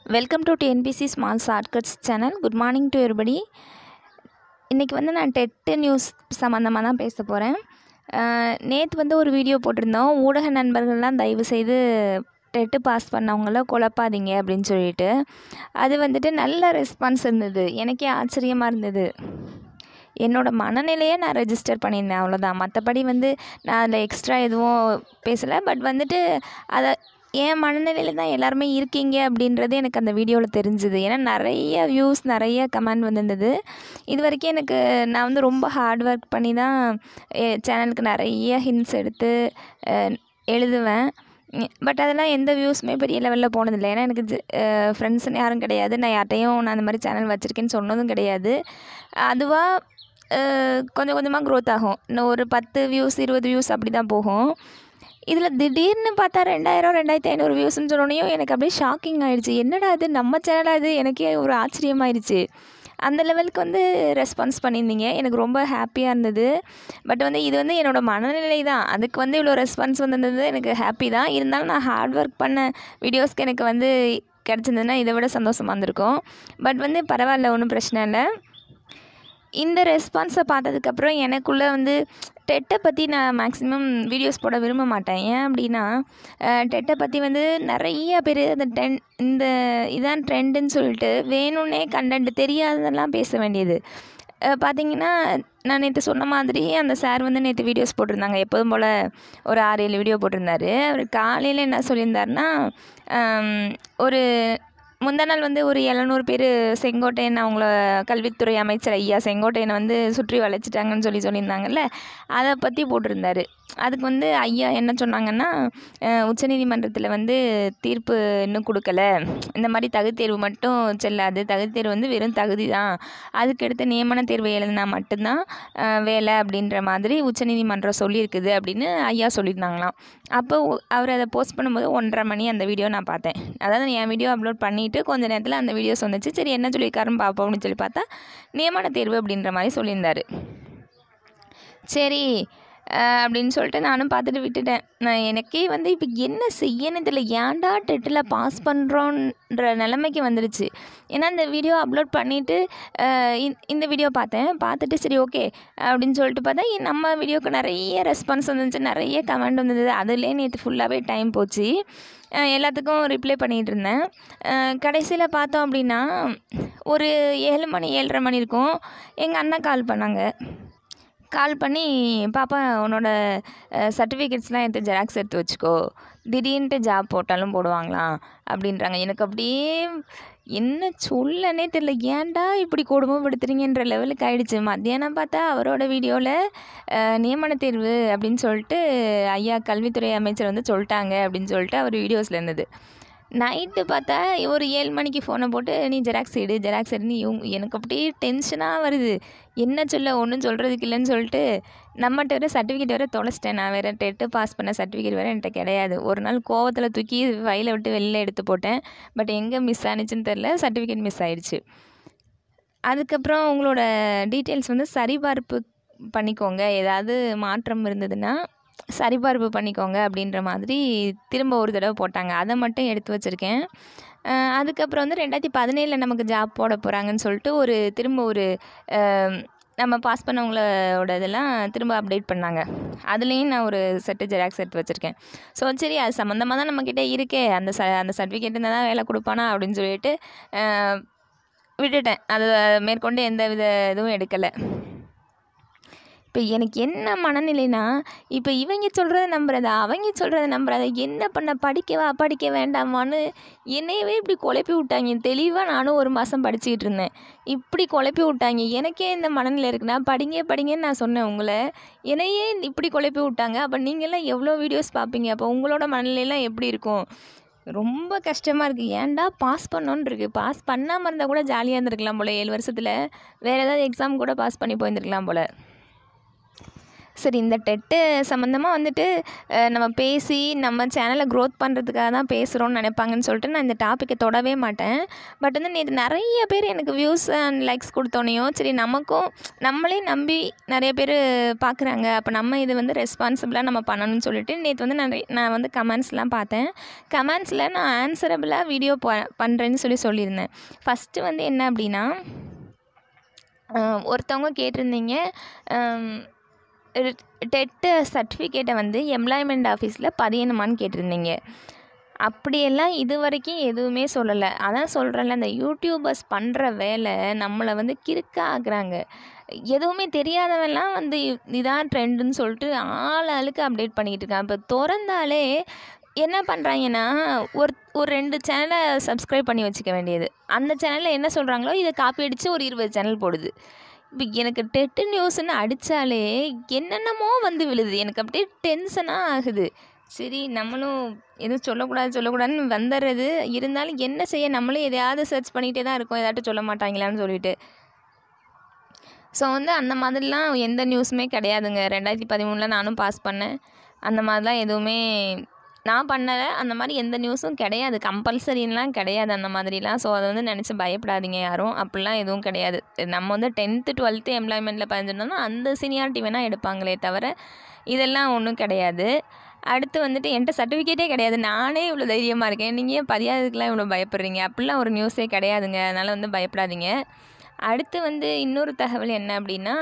welcome to TNPC small shortcuts channel good morning to everybody இன்றைக்கி வந்து நான் TET news சம்மந்தமாக தான் பேச போகிறேன் நேற்று வந்து ஒரு வீடியோ போட்டிருந்தோம் ஊடக நண்பர்கள்லாம் தயவு செய்து டெட்டு பாஸ் பண்ணவங்கள குழப்பாதீங்க அப்படின்னு சொல்லிட்டு அது வந்துட்டு நல்ல ரெஸ்பான்ஸ் இருந்தது எனக்கே ஆச்சரியமாக இருந்தது என்னோடய மனநிலையை நான் ரெஜிஸ்டர் பண்ணியிருந்தேன் அவ்வளோதான் மற்றபடி வந்து நான் அதில் எக்ஸ்ட்ரா எதுவும் பேசலை பட் வந்துட்டு அதை என் மனநிலையில் தான் எல்லாருமே இருக்கீங்க அப்படின்றது எனக்கு அந்த வீடியோவில் தெரிஞ்சுது ஏன்னா நிறைய வியூஸ் நிறைய கமெண்ட் வந்திருந்தது இது வரைக்கும் எனக்கு நான் வந்து ரொம்ப ஹார்ட் ஒர்க் பண்ணி தான் சேனலுக்கு நிறைய ஹிண்ட்ஸ் எடுத்து அஹ், எழுதுவேன் பட் அதெல்லாம் எந்த வியூஸுமே பெரிய லெவலில் போனதில்லை ஏன்னா எனக்கு ஃப்ரெண்ட்ஸ்னு யாரும் கிடையாது நான் யார்ட்டையும் நான் அந்த மாதிரி சேனல் வச்சுருக்கேன்னு சொன்னதும் கிடையாது அதுவாக கொஞ்சம் கொஞ்சமாக க்ரோத் ஆகும் இன்னும் ஒரு பத்து வியூஸ் இருபது வியூஸ் அப்படி தான் போகும் இதில் திடீர்னு பார்த்தா ரெண்டாயிரம் ரெண்டாயிரத்தி ஐநூறு வியூஸ்னு சொன்னோனையும் எனக்கு அப்படியே ஷாக்கிங் ஆயிடுச்சு என்னடா அது நம்ம சேனலா அது எனக்கே ஒரு ஆச்சரியமாயிருச்சு அந்த லெவலுக்கு வந்து ரெஸ்பான்ஸ் பண்ணியிருந்தீங்க எனக்கு ரொம்ப ஹாப்பியாக இருந்தது பட் வந்து இது வந்து என்னோடய மனநிலை தான் அதுக்கு வந்து இவ்வளோ ரெஸ்பான்ஸ் வந்திருந்தது எனக்கு ஹாப்பி தான் இருந்தாலும் நான் ஹார்ட் ஒர்க் பண்ண வீடியோஸ்க்கு எனக்கு வந்து கிடச்சிருந்ததுன்னா இதை விட சந்தோஷமாக இருந்திருக்கும் பட் வந்து பரவாயில்ல ஒன்றும் பிரச்சனை இல்லை இந்த ரெஸ்பான்ஸை பார்த்ததுக்கப்புறம் எனக்குள்ளே வந்து டெட்டை பற்றி நான் மேக்ஸிமம் வீடியோஸ் போட விரும்ப மாட்டேன் ஏன் அப்படின்னா டெட்டை பற்றி வந்து நிறைய பேர் அந்த டென் இந்த இதான் ட்ரெண்டுன்னு சொல்லிட்டு வேணும்னே கண்டென்ட் தெரியாததெல்லாம் பேச வேண்டியது அஹ் பார்த்தீங்கன்னா நான் நேற்று சொன்ன மாதிரி அந்த சார் வந்து நேற்று வீடியோஸ் போட்டிருந்தாங்க எப்போதும் போல் ஒரு ஆறு ஏழு வீடியோ போட்டிருந்தாரு அவர் காலையில் என்ன சொல்லியிருந்தாருன்னா ஆம், ஒரு முந்தா நாள் வந்து ஒரு எழுநூறு பேர் செங்கோட்டையன் அவங்கள கல்வித்துறை அமைச்சர் ஐயா செங்கோட்டையனை வந்து சுற்றி வளைச்சிட்டாங்கன்னு சொல்லி சொல்லியிருந்தாங்கல்ல அதை பற்றி போட்டிருந்தாரு அதுக்கு வந்து ஐயா என்ன சொன்னாங்கன்னா அஹ், உச்சநீதிமன்றத்தில் வந்து தீர்ப்பு இன்னும் கொடுக்கல இந்த மாதிரி தகுதி தேர்வு மட்டும் செல்லாது தகுதி தேர்வு வந்து வெறும் தகுதி தான் அதுக்கடுத்து நியமன தேர்வு எழுதினா மட்டும்தான் அஹ், வேலை அப்படின்ற மாதிரி உச்சநீதிமன்றம் சொல்லியிருக்குது அப்படின்னு ஐயா சொல்லியிருந்தாங்களாம் அப்போ ஒ- அவர் அதை போஸ்ட் பண்ணும்போது ஒன்றரை மணி அந்த வீடியோ நான் பார்த்தேன் அதாவது என் வீடியோ அப்லோட் பண்ணிவிட்டு கொஞ்ச நேரத்தில் அந்த வீடியோஸ் வந்துச்சு சரி என்ன சொல்லியிருக்காருன்னு பார்ப்போம் அப்படின்னு சொல்லி பார்த்தா நியமன தேர்வு அப்படின்ற மாதிரி சொல்லியிருந்தாரு சரி அஹ், அப்படின்னு சொல்லிட்டு நானும் பார்த்துட்டு விட்டுட்டேன் நான் எனக்கே வந்து இப்போ என்ன செய்யணும் தெரியல ஏன்டா டெட்டில் பாஸ் பண்ணுறோன்ற நிலைமைக்கு வந்துடுச்சு ஏன்னா இந்த வீடியோ அப்லோட் பண்ணிவிட்டு இந்த வீடியோ பார்த்தேன் பார்த்துட்டு சரி ஓகே அப்படின்னு சொல்லிட்டு பார்த்தா இ- நம்ம வீடியோக்கு நிறைய ரெஸ்பான்ஸ் வந்துச்சு நிறைய கமெண்ட் வந்தது அதுலேயே நேற்று ஃபுல்லாகவே டைம் போச்சு அஹ், எல்லாத்துக்கும் ரிப்ளை பண்ணிகிட்டு இருந்தேன் கடைசியில் பார்த்தோம் அப்படின்னா ஒரு ஏழு மணி ஏழரை மணி இருக்கும் எங்கள் அண்ணா கால் பண்ணாங்க கால் பண்ணி பாப்பா உன்னோட சர்டிஃபிகேட்ஸ்லாம் எடுத்து ஜெராக்ஸ் எடுத்து வச்சுக்கோ திடீர்னுட்டு ஜாப் போட்டாலும் போடுவாங்களாம் அப்படின்றாங்க எனக்கு அப்படியே என்ன சொல்லனே தெரியல ஏன்டா இப்படி கொடுமைப்படுத்துறீங்கன்ற லெவலுக்கு ஆயிடுச்சு மத்தியானம் பார்த்தா அவரோட வீடியோவில் நியமன தேர்வு அப்படின்னு சொல்லிட்டு ஐயா கல்வித்துறை அமைச்சர் வந்து சொல்லிட்டாங்க அப்படின்னு சொல்லிட்டு அவர் வீடியோஸில் இருந்தது நைட்டு பார்த்தா ஒரு ஏழு மணிக்கு ஃபோனை போட்டு நீ ஜெராக்ஸ் எடு ஜெராக்ஸ் எடுன்னு இவங்க எனக்கு அப்படியே டென்ஷனாக வருது என்ன சொல்ல ஒன்றும் சொல்கிறதுக்கு இல்லைன்னு சொல்லிட்டு நம்மகிட்ட வேறு சர்டிஃபிகேட் வேறு தொலைச்சிட்டேன் நான் வேறு டெட்டு பாஸ் பண்ண சர்டிஃபிகேட் வேறு என்கிட்ட கிடையாது ஒரு நாள் கோவத்தில் தூக்கி ஃபைலை விட்டு வெளில எடுத்து போட்டேன் பட் எங்கே மிஸ் ஆனிச்சுன்னு தெரில சர்டிஃபிகேட் மிஸ் ஆயிடுச்சு அதுக்கப்புறம் உங்களோட டீட்டெயில்ஸ் வந்து சரிபார்ப்பு பண்ணிக்கோங்க ஏதாவது மாற்றம் இருந்ததுன்னா சரிபார்ப்பு பண்ணிக்கோங்க அப்படின்ற மாதிரி திரும்ப ஒரு தடவை போட்டாங்க அதை மட்டும் எடுத்து வச்சுருக்கேன் அஹ் அதுக்கப்புறம் வந்து ரெண்டாயிரத்தி பதினேழில் நமக்கு ஜாப் போட போகிறாங்கன்னு சொல்லிட்டு ஒரு திரும்ப ஒரு அஹ், நம்ம பாஸ் பண்ணவங்களோட இதெல்லாம் திரும்ப அப்டேட் பண்ணாங்க அதுலேயும் நான் ஒரு செட்டு ஜெராக்ஸ் எடுத்து வச்சுருக்கேன் ஸோ சரி அது சம்மந்தமாக தான் நம்மக்கிட்ட இருக்கே அந்த ச அந்த சர்டிஃபிகேட் இருந்தால் தான் வேலை கொடுப்பானா அப்படின்னு சொல்லிட்டு அஹ், விட்டுட்டேன் அது மேற்கொண்டு எந்த வித இதுவும் எடுக்கலை இப்போ எனக்கு என்ன மனநிலைனா இப்போ இவங்க சொல்கிறத நம்புறதா அவங்க சொல்கிறத நம்புறதா என்ன பண்ண படிக்கவா படிக்க வேண்டாமான்னு என்னையவே இப்படி குழப்பி விட்டாங்க தெளிவாக நானும் ஒரு மாதம் படிச்சுக்கிட்டு இருந்தேன் இப்படி குழப்பி விட்டாங்க எனக்கே இந்த மனநிலை இருக்குன்னா படிங்க படிங்கன்னு நான் சொன்னேன் உங்களை என்னையே இப்படி குழப்பி விட்டாங்க அப்போ நீங்கள்லாம் எவ்வளோ வீடியோஸ் பார்ப்பீங்க அப்போ உங்களோட மனநிலையெல்லாம் எப்படி இருக்கும் ரொம்ப கஷ்டமாக இருக்குது ஏன்டா பாஸ் பண்ணோன்னு இருக்குது பாஸ் பண்ணாமல் இருந்தால் கூட ஜாலியாக இருந்திருக்கலாம் போல் ஏழு வருஷத்தில் வேறு ஏதாவது எக்ஸாம் கூட பாஸ் பண்ணி போயிருந்துருக்கலாம் போல் சரி இந்த டெட்டு சம்மந்தமாக வந்துட்டு அஹ், நம்ம பேசி நம்ம சேனலை க்ரோத் பண்ணுறதுக்காக தான் பேசுகிறோன்னு நினைப்பாங்கன்னு சொல்லிட்டு நான் இந்த டாப்பிக்கை தொடவே மாட்டேன் பட் வந்து நேற்று நிறைய பேர் எனக்கு வியூஸ் அண்ட் லைக்ஸ் கொடுத்தோனையும் சரி நமக்கும் நம்மளே நம்பி நிறைய பேர் பார்க்குறாங்க அப்போ நம்ம இது வந்து ரெஸ்பான்சிபிளாக நம்ம பண்ணணும்னு சொல்லிட்டு நேற்று வந்து நான் நான் வந்து கமெண்ட்ஸ்லாம் பார்த்தேன் கமெண்ட்ஸில் நான் ஆன்சரபிளாக வீடியோ ப பண்ணுறேன்னு சொல்லி சொல்லியிருந்தேன் ஃபஸ்ட்டு வந்து என்ன அப்படின்னா அஹ், ஒருத்தவங்க கேட்டிருந்தீங்க டெட்டு சர்டிஃபிகேட்டை வந்து எம்ப்ளாய்மெண்ட் ஆஃபீஸில் பதியணுமான்னு கேட்டிருந்தீங்க அப்படியெல்லாம் இது வரைக்கும் எதுவுமே சொல்லலை அதான் சொல்கிறேன்ல இந்த யூடியூபர்ஸ் பண்ணுற வேலை நம்மளை வந்து கிறுக்க ஆக்குறாங்க எதுவுமே தெரியாதவன்லாம் வந்து இ- இதான் ட்ரெண்டுன்னு சொல்லிட்டு ஆள் ஆளுக்கு அப்டேட் பண்ணிக்கிட்டு இருக்கான் இப்போ திறந்தாலே என்ன பண்ணுறாங்கன்னா ஒரு ஒரு ரெண்டு சேனலை சப்ஸ்கிரைப் பண்ணி வச்சுக்க வேண்டியது அந்த சேனலில் என்ன சொல்கிறாங்களோ இதை காப்பி அடித்து ஒரு இருபது சேனல் போடுது இப்போ எனக்கு டெட்டு நியூஸ்னு அடித்தாலே என்னென்னமோ வந்து விழுது எனக்கு அப்படியே டென்ஷனாக ஆகுது சரி நம்மளும் எதுவும் சொல்லக்கூடாது சொல்லக்கூடாதுன்னு வந்துடுறது இருந்தாலும் என்ன செய்ய நம்மளும் எதையாவது சர்ச் பண்ணிகிட்டே தான் இருக்கோம் ஏதாட்டும் சொல்ல மாட்டாங்களான்னு சொல்லிட்டு ஸோ வந்து அந்த மாதிரிலாம் எந்த நியூஸுமே கிடையாதுங்க ரெண்டாயிரத்தி பதிமூணில் நானும் பாஸ் பண்ணேன் அந்த மாதிரிலாம் எதுவுமே நான் பண்ணலை அந்த மாதிரி எந்த நியூஸும் கிடையாது கம்பல்சரின்லாம் கிடையாது அந்த மாதிரிலாம் ஸோ அதை வந்து நினச்சி பயப்படாதீங்க யாரும் அப்படிலாம் எதுவும் கிடையாது நம்ம வந்து டென்த்து டுவெல்த்து எம்ப்ளாய்மெண்ட்டில் பதிஞ்சிருந்தோம்னா அந்த சீனியாரிட்டி வேணால் எடுப்பாங்களே தவிர இதெல்லாம் ஒன்றும் கிடையாது அடுத்து வந்துட்டு என்கிட்ட சர்டிஃபிகேட்டே கிடையாது நானே இவ்வளோ தைரியமாக இருக்கேன் நீங்கள் ஏன் பதியாததுக்கெலாம் இவ்வளோ பயப்படுறீங்க அப்படிலாம் ஒரு நியூஸே கிடையாதுங்க அதனால் வந்து பயப்படாதீங்க அடுத்து வந்து இன்னொரு தகவல் என்ன அப்படின்னா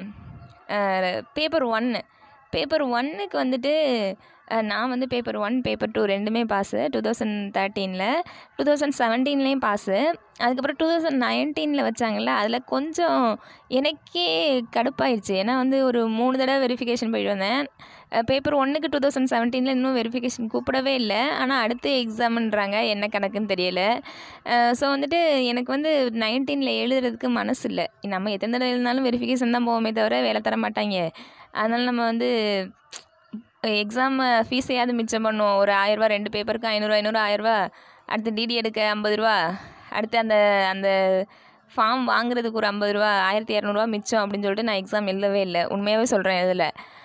பேப்பர் ஒன்று பேப்பர் ஒன்னுக்கு வந்துட்டு அஹ், நான் வந்து பேப்பர் ஒன் பேப்பர் டூ ரெண்டுமே பாஸு டூ தௌசண்ட் தேர்ட்டீனில் டூ தௌசண்ட் செவன்டீன்லேயும் பாஸு அதுக்கப்புறம் டூ தௌசண்ட் நைன்டீனில் வச்சாங்கல்ல அதில் கொஞ்சம் எனக்கே கடுப்பாயிருச்சு ஏன்னா வந்து ஒரு மூணு தடவை வெரிஃபிகேஷன் போயிட்டு வந்தேன் பேப்பர் ஒன்றுக்கு டூ தௌசண்ட் செவன்டீனில் இன்னும் வெரிஃபிகேஷன் கூப்பிடவே இல்லை ஆனால் அடுத்து எக்ஸாம்ன்றாங்க என்ன கணக்குன்னு தெரியல ஸோ வந்துட்டு எனக்கு வந்து நைன்டீனில் எழுதுறதுக்கு மனசு இல்லை நம்ம எத்தனை தடவை எழுதினாலும் வெரிஃபிகேஷன் தான் போவோமே தவிர வேலை தர மாட்டாங்க அதனால் நம்ம வந்து எக்ஸாம் ஃபீஸையாவது மிச்சம் பண்ணுவோம் ஒரு ஆயிரரூவா ரெண்டு பேப்பருக்கு ஐநூறுரூவா ஐநூறு ஆயிரரூவா அடுத்து டிடி எடுக்க ஐம்பது ரூபா அடுத்து அந்த அந்த ஃபார்ம் வாங்குறதுக்கு ஒரு ஐம்பது ரூபா ஆயிரத்தி இரநூறுவா மிச்சம் அப்படின்னு சொல்லிட்டு நான் எக்ஸாம் எழுதவே இல்லை உண்மையாகவே சொல்கிறேன் இதில்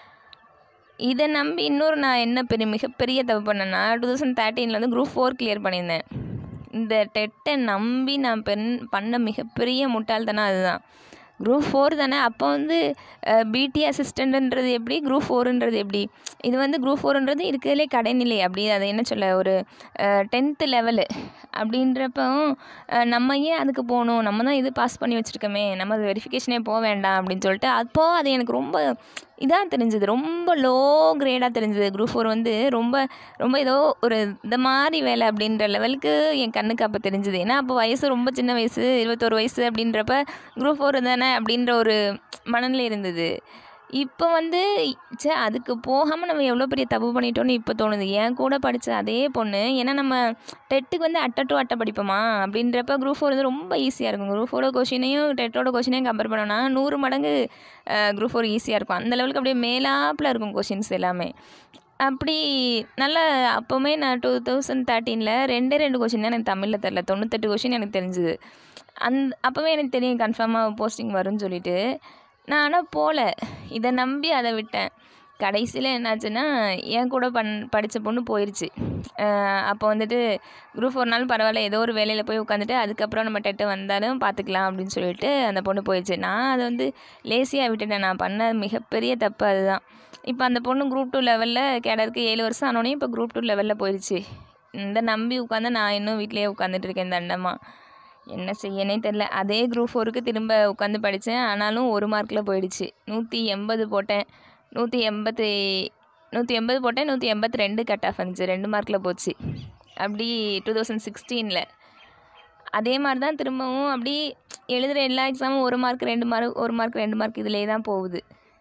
இதை நம்பி இன்னொரு நான் என்ன பெரிய மிகப்பெரிய தப்பு பண்ணேன்னா டூ தௌசண்ட் தேர்ட்டீனில் வந்து குரூப் ஃபோர் கிளியர் பண்ணியிருந்தேன் இந்த டெட்டை நம்பி நான் பெண் பண்ண மிகப்பெரிய முட்டாள்தனம் அதுதான் குரூப் ஃபோர் தானே அப்போ வந்து பிடி அசிஸ்டண்ட்ன்றது எப்படி குரூப் ஃபோருன்றது எப்படி இது வந்து குரூப் ஃபோருன்றது இருக்கிறதுலே கடைநிலை அப்படி அதை என்ன சொல்ல ஒரு டென்த்து லெவலு அப்படின்றப்போ அஹ், நம்ம ஏன் அதுக்கு போகணும் நம்ம தான் இது பாஸ் பண்ணி வச்சுருக்கோமே நம்ம அது வெரிஃபிகேஷனே போக வேண்டாம் அப்படின்னு சொல்லிட்டு அப்போது அது எனக்கு ரொம்ப இதாக தெரிஞ்சுது ரொம்ப லோ கிரேடாக தெரிஞ்சுது குரூப் ஃபோர் வந்து ரொம்ப ரொம்ப ஏதோ ஒரு இந்த மாதிரி வேலை அப்படின்ற லெவலுக்கு என் கண்ணுக்கு அப்போ தெரிஞ்சுது ஏன்னா அப்போ வயசு ரொம்ப சின்ன வயசு இருபத்தோரு வயசு அப்படின்றப்ப குரூப் ஃபோர் தானே அப்படின்ற ஒரு மனநிலை இருந்தது இப்போ வந்து ச்சே அதுக்கு போகாமல் நம்ம எவ்வளோ பெரிய தப்பு பண்ணிட்டோன்னு இப்போ தோணுது என் கூட படித்த அதே பொண்ணு ஏன்னா நம்ம டெட்டுக்கு வந்து அட்டை டு அட்டை படிப்போமா அப்படின்றப்ப குரூப் ஃபோர் வந்து ரொம்ப ஈஸியாக இருக்கும் குரூப் ஃபோரோட கொஷினையும் டெட்டோட கொஷினையும் கம்பேர் பண்ணோன்னா நூறு மடங்கு குரூப் ஃபோர் ஈஸியாக இருக்கும் அந்த லெவலுக்கு அப்படியே மேலாப்பில் இருக்கும் கொஷின்ஸ் எல்லாமே அப்படி நல்லா அப்போவுமே நான் டூ தௌசண்ட் தேர்ட்டீனில் ரெண்டே ரெண்டு கொஷின் தான் எனக்கு தமிழில் தெரில தொண்ணூத்தெட்டு கொஷின் எனக்கு தெரிஞ்சுது அந் அப்போவே எனக்கு தெரியும் கன்ஃபார்மாக போஸ்டிங் வரும்னு சொல்லிட்டு நான் ஆனால் போகல இதை நம்பி அதை விட்டேன் கடைசியில் என்னாச்சுன்னா என் கூட பண் படித்த பொண்ணு போயிடுச்சு அப்போ வந்துட்டு குரூப் ஒரு நாள் பரவாயில்ல ஏதோ ஒரு வேலையில் போய் உட்காந்துட்டு அதுக்கப்புறம் நம்ம டெட்டு வந்தாலும் பார்த்துக்கலாம் அப்படின்னு சொல்லிட்டு அந்த பொண்ணு போயிடுச்சு நான் அதை வந்து லேசியாக விட்டுட்டேன் நான் பண்ண மிகப்பெரிய தப்பு அதுதான் இப்போ அந்த பொண்ணு குரூப் டூ லெவலில் கேடருக்கு ஏழு வருஷம் ஆனோடனே இப்போ குரூப் டூ லெவலில் போயிடுச்சு இந்த நம்பி உட்காந்து நான் இன்னும் வீட்டிலேயே உட்காந்துட்டு இருக்கேன் தண்டமாக என்ன செய்யனே தெரில அதே குரூப் ஃபோருக்கு திரும்ப உட்காந்து படித்தேன் ஆனாலும் ஒரு மார்க்கில் போயிடுச்சு நூற்றி எண்பது போட்டேன் நூற்றி எண்பத்தி நூற்றி எண்பது போட்டேன் நூற்றி எண்பத்தி ரெண்டு கட் ஆஃப் வந்துச்சு ரெண்டு மார்க்கில் போச்சு அப்படி டூ தௌசண்ட் சிக்ஸ்டீனில் அதே மாதிரி தான் திரும்பவும் அப்படி எழுதுகிற எல்லா எக்ஸாமும் ஒரு மார்க் ரெண்டு மார்க் ஒரு மார்க் ரெண்டு மார்க் இதிலே தான் போகுது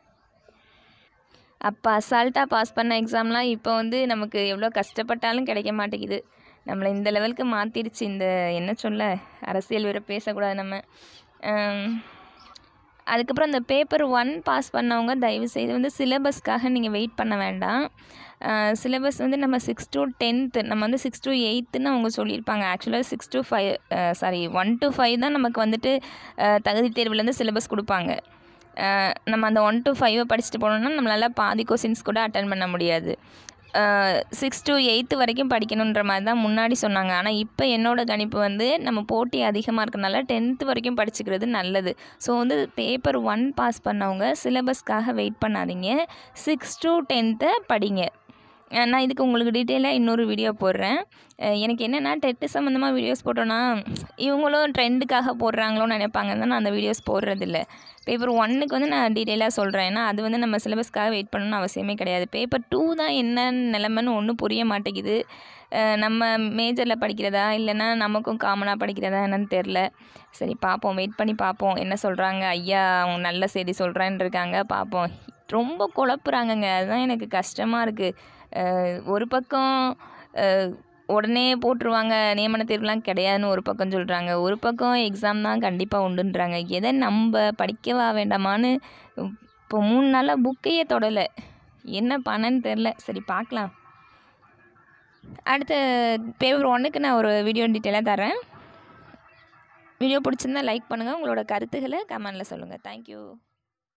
அப்போ அசால்ட்டாக பாஸ் பண்ண எக்ஸாம்லாம் இப்போ வந்து நமக்கு எவ்வளோ கஷ்டப்பட்டாலும் கிடைக்க மாட்டேங்குது நம்மளை இந்த லெவலுக்கு மாற்றிடுச்சு இந்த என்ன சொல்ல அரசியல் வேறு பேசக்கூடாது நம்ம ஆம், அதுக்கப்புறம் இந்த பேப்பர் ஒன் பாஸ் பண்ணவங்க தயவு செய்து வந்து சிலபஸ்க்காக நீங்கள் வெயிட் பண்ண வேண்டாம் சிலபஸ் வந்து நம்ம சிக்ஸ் to டென்த்து நம்ம வந்து சிக்ஸ் to எயித்துன்னு அவங்க சொல்லியிருப்பாங்க ஆக்சுவலாக six to five sorry one to five தான் நமக்கு வந்துட்டு அஹ், தகுதி தேர்வுலேருந்து சிலபஸ் கொடுப்பாங்க அஹ் நம்ம அந்த ஒன் டு ஃபைவை படிச்சுட்டு போனோம்னா நம்மளால் பாதி கொஷின்ஸ் கூட அட்டன் பண்ண முடியாது சிக்ஸ் டு எயித்து வரைக்கும் படிக்கணுன்ற மாதிரி தான் முன்னாடி சொன்னாங்க ஆனால் இப்போ என்னோடய கணிப்பு வந்து நம்ம போட்டி அதிகமாக இருக்கனால டென்த்து வரைக்கும் படிச்சுக்கிறது நல்லது ஸோ வந்து பேப்பர் ஒன் பாஸ் பண்ணவங்க சிலபஸ்க்காக வெயிட் பண்ணாதீங்க சிக்ஸ் டு டென்த்தை படிங்க அஹ் நான் இதுக்கு உங்களுக்கு டீட்டெயிலாக இன்னொரு வீடியோ போடுறேன் அஹ் எனக்கு என்னென்னா டெட்டு சம்மந்தமாக வீடியோஸ் போட்டோன்னா இவங்களும் ட்ரெண்டுக்காக போடுறாங்களோன்னு நினைப்பாங்க தான் நான் அந்த வீடியோஸ் போடுறதில்ல பேப்பர் ஒன்னுக்கு வந்து நான் டீட்டெயிலாக சொல்கிறேன் ஏன்னா அது வந்து நம்ம சிலபஸ்க்காக வெயிட் பண்ணணும்னு அவசியமே கிடையாது பேப்பர் டூ தான் என்ன நிலமைன்னு ஒன்றும் புரிய மாட்டேங்குது அஹ் நம்ம மேஜரில் படிக்கிறதா இல்லைன்னா நமக்கும் காமனாக படிக்கிறதா என்னன்னு தெரில சரி பார்ப்போம் வெயிட் பண்ணி பார்ப்போம் என்ன சொல்கிறாங்க ஐயா அவங்க நல்ல செய்தி சொல்கிறேன்னு இருக்காங்க பார்ப்போம் ரொம்ப குழப்புறாங்கங்க அதுதான் எனக்கு கஷ்டமாக இருக்குது ஒரு பக்கம் அஹ், உடனே போட்டுருவாங்க நியமன தேர்வுலாம் கிடையாதுன்னு ஒரு பக்கம் சொல்கிறாங்க ஒரு பக்கம் எக்ஸாம் தான் கண்டிப்பாக உண்டுன்றாங்க எதை நம்ம படிக்கவா வேண்டாமான்னு இப்போ மூணு நாளாக புக்கையே தொடலை என்ன பண்ணன்னு தெரில சரி பார்க்கலாம் அடுத்த பேப்பர் ஒன்றுக்கு நான் ஒரு வீடியோ டீட்டெயிலாக தரேன் வீடியோ பிடிச்சிருந்தா லைக் பண்ணுங்கள் உங்களோட கருத்துக்களை கமெண்டில் சொல்லுங்கள் தேங்க்யூ